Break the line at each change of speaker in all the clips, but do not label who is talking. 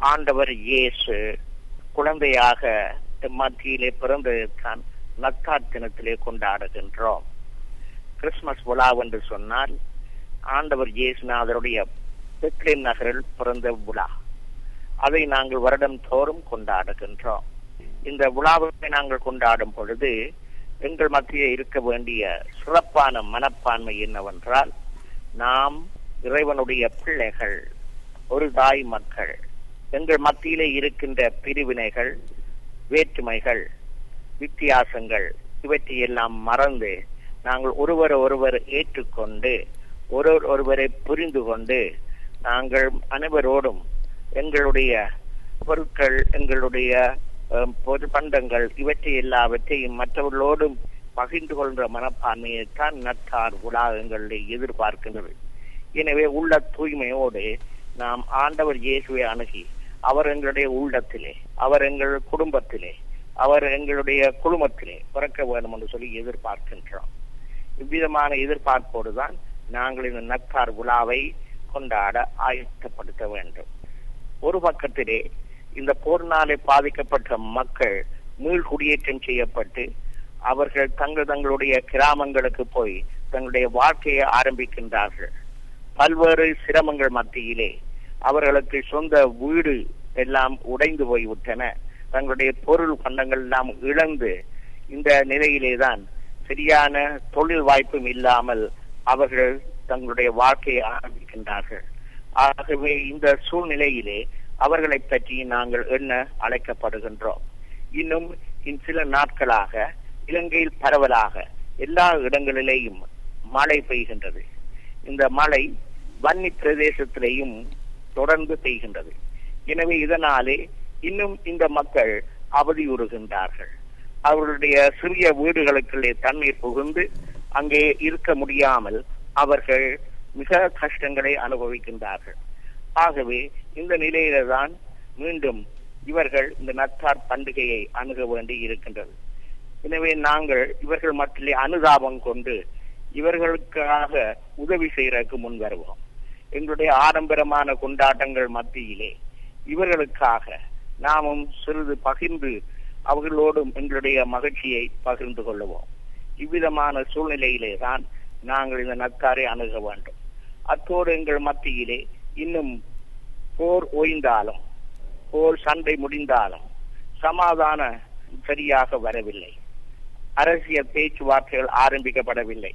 ஆண்டவர் இயேசு குழந்தையாக மத்தியிலே பிறந்ததைத்தான் நத்தார் தினத்திலே கொண்டாடுகின்றோம் கிறிஸ்துமஸ் விழா என்று சொன்னால் ஆண்டவர் இயேசுநாதருடைய பெத்லேம் நகரில் பிறந்த விழா அதை நாங்கள் வருடம் தோறும் கொண்டாடுகின்றோம் இந்த விழாவை நாங்கள் கொண்டாடும் பொழுது எங்கள் மத்தியே இருக்க வேண்டிய சிறப்பான மனப்பான்மை என்னவென்றால் நாம் இறைவனுடைய பிள்ளைகள் ஒரு தாய் மக்கள் எங்கள் மத்தியிலே இருக்கின்ற பிரிவினைகள் வேற்றுமைகள் வித்தியாசங்கள் இவற்றை எல்லாம் மறந்து நாங்கள் ஒருவர் ஒருவர் ஏற்றுக்கொண்டு ஒருவர் ஒருவரை புரிந்து கொண்டு நாங்கள் அனைவரோடும் எங்களுடைய பொருட்கள் எங்களுடைய பொது பண்டங்கள் இவற்றை எல்லாவற்றையும் மற்றவர்களோடும் பகிர்ந்து கொள்கிற மனப்பான்மையைத்தான் நற்றார் விழா எங்களை எதிர்பார்க்கின்றது எனவே உள்ள தூய்மையோடு நாம் ஆண்டவர் இயேசுவை அணுகி அவர் எங்களுடைய உள்ளத்திலே அவர் எங்கள் குடும்பத்திலே அவர் எங்களுடைய குழுமத்திலே பிறக்க வேண்டும் என்று சொல்லி எதிர்பார்க்கின்றோம் இவ்விதமான எதிர்பார்ப்போடு தான் நாங்கள் இந்த நற்றார் விழாவை கொண்டாட ஆயத்தப்படுத்த வேண்டும் ஒரு பக்கத்திலே இந்த போர்னாலே பாதிக்கப்பட்ட மக்கள் மீள் குடியேற்றம் செய்யப்பட்டு அவர்கள் தங்கள் தங்களுடைய கிராமங்களுக்கு போய் தங்களுடைய வாழ்க்கையை ஆரம்பிக்கின்றார்கள் பல்வேறு சிரமங்கள் மத்தியிலே அவர்களுக்கு சொந்த வீடு எல்லாம் உடைந்து போய்விட்டன தங்களுடைய பொருள் பண்டங்கள் எல்லாம் இழந்து இந்த நிலையிலே தான் சரியான தொழில் வாய்ப்பும் இல்லாமல் அவர்கள் தங்களுடைய வாழ்க்கையை ஆரம்பிக்கின்றார்கள் ஆகவே இந்த சூழ்நிலையிலே அவர்களை பற்றி நாங்கள் எண்ண அழைக்கப்படுகின்றோம் இன்னும் சில நாட்களாக இலங்கையில் பரவலாக எல்லா இடங்களிலேயும் மழை பெய்கின்றது இந்த மழை வன்னி பிரதேசத்திலேயும் தொடர்ந்து பெய்கின்றது எனவே இதனாலே இன்னும் இந்த மக்கள் அவதியுறுகின்றார்கள் அவர்களுடைய சிறிய வீடுகளுக்குள்ளே தண்ணீர் புகுந்து அங்கே இருக்க முடியாமல் அவர்கள் மிக கஷ்டங்களை அனுபவிக்கின்றார்கள் ஆகவே இந்த நிலையில தான் மீண்டும் இவர்கள் இந்த நத்தார் பண்டிகையை அணுக வேண்டி இருக்கின்றது எனவே நாங்கள் இவர்கள் மட்டிலே அனுதாபம் கொண்டு இவர்களுக்காக உதவி செய்யறதுக்கு முன் வருவோம் எங்களுடைய ஆடம்பரமான கொண்டாட்டங்கள் மத்தியிலே இவர்களுக்காக நாமும் சிறிது பகிர்ந்து அவர்களோடும் எங்களுடைய மகிழ்ச்சியை பகிர்ந்து கொள்ளுவோம் இவ்விதமான சூழ்நிலையிலே தான் நாங்கள் இந்த நத்தாரை அணுக வேண்டும் அத்தோடு எங்கள் மத்தியிலே இன்னும் போர் ஓய்ந்தாலும் போர் சண்டை முடிந்தாலும் சமாதான சரியாக வரவில்லை அரசியல் பேச்சுவார்த்தைகள் ஆரம்பிக்கப்படவில்லை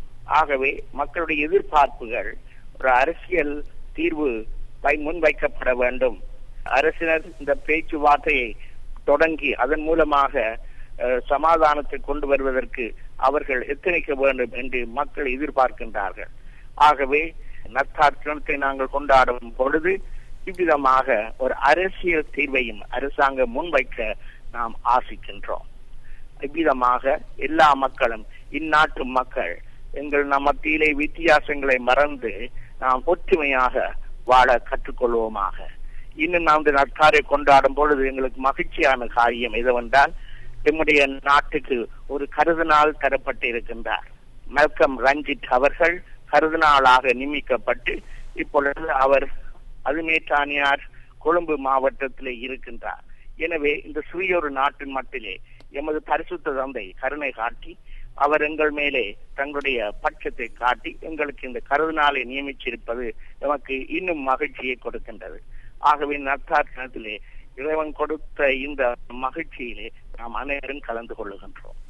ஆகவே மக்களுடைய எதிர்பார்ப்புகள் ஒரு அரசியல் தீர்வு முன்வைக்கப்பட வேண்டும் அரசினர் இந்த பேச்சுவார்த்தையை தொடங்கி அதன் மூலமாக சமாதானத்தை கொண்டு வருவதற்கு அவர்கள் எத்தனைக்க வேண்டும் என்று மக்கள் எதிர்பார்க்கின்றார்கள் ஆகவே நத்தாட்சணத்தை நாங்கள் கொண்டாடும் பொழுது இவ்விதமாக ஒரு அரசியல் தீர்வையும் அரசாங்கம் முன்வைக்க நாம் ஆசிக்கின்றோம் இவ்விதமாக எல்லா மக்களும் இந்நாட்டு மக்கள் எங்கள் நம் மத்தியிலே வித்தியாசங்களை மறந்து நாம் ஒற்றுமையாக வாழ கற்றுக்கொள்வோமாக இன்னும் நாம் இந்த நற்காரை கொண்டாடும் பொழுது எங்களுக்கு மகிழ்ச்சியான காரியம் எதுவென்றால் நம்முடைய நாட்டுக்கு ஒரு கருதினால் தரப்பட்டு இருக்கின்றார் மெல்கம் ரஞ்சித் அவர்கள் கருதினாளாக நியமிக்கப்பட்டு இப்பொழுது அவர் அதுமேட்டானியார் கொழும்பு மாவட்டத்திலே இருக்கின்றார் எனவே இந்த சிறியொரு நாட்டின் மட்டிலே எமது பரிசுத்த தந்தை கருணை காட்டி அவர் எங்கள் மேலே தங்களுடைய பட்சத்தை காட்டி எங்களுக்கு இந்த கருதினாலை நியமிச்சிருப்பது நமக்கு இன்னும் மகிழ்ச்சியை கொடுக்கின்றது ஆகவே நற்காரணத்திலே இறைவன் கொடுத்த இந்த மகிழ்ச்சியிலே நாம் அனைவரும் கலந்து கொள்ளுகின்றோம்